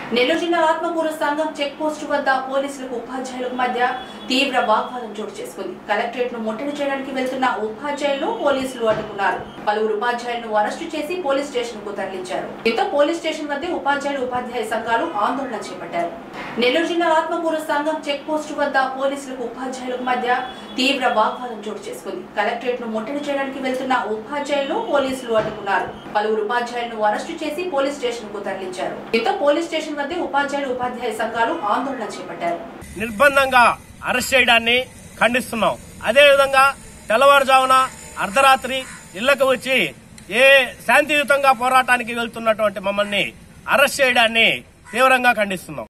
నెల్లూరు జిల్లా ఆత్మకూరు సంఘం check post వద్ద పోలీసులకు ఉపాధ్యాయులకు మధ్య తీవ్ర వాగ్వాదం చోటు చేసుకుంది కలెక్టరేట్ ను ముట్టడి చేయడానికి వెళ్తున్న ఉపాధ్యాయులు పోలీసులు అడ్డుకున్నారు పలువురు ఉపాధ్యాయులను అరెస్టు చేసి పోలీస్ స్టేషన్ కు తరలించారు దీంతో పోలీస్ స్టేషన్ వద్ద ఉపాధ్యాయులు ఉపాధ్యాయ సంఘాలు ఆందోళన చేపట్టారు నెల్లూరు జిల్లా ఆత్మకూరు సంఘం చెక్ పోస్టు వద్ద పోలీసులకు ఉపాధ్యాయులకు మధ్య తీవ్ర వాగ్వాదం చోటు చేసుకుంది కలెక్టరేట్ ను ముట్టడి చేయడానికి వెళ్తున్న ఉపాధ్యాయులు పోలీసులు అడ్డుకున్నారు పలువురు ఉపాధ్యాయులను అరెస్టు చేసి పోలీస్ స్టేషన్ కు తరలించారు దీంతో పోలీస్ స్టేషన్ వద్ద ఉపాధ్యాయులు ఉపాధ్యాయ సంఘాలు ఆందోళన చేపట్టారు నిర్బంధంగా అరెస్ట్ చేయడాన్ని ఖండిస్తున్నాం అదేవిధంగా తెల్లవారుజామున అర్ధరాత్రి ఇళ్లకు వచ్చి ఏ శాంతియుతంగా పోరాటానికి వెళ్తున్నటువంటి మమ్మల్ని అరెస్ట్ చేయడాన్ని తీవ్రంగా ఖండిస్తున్నాం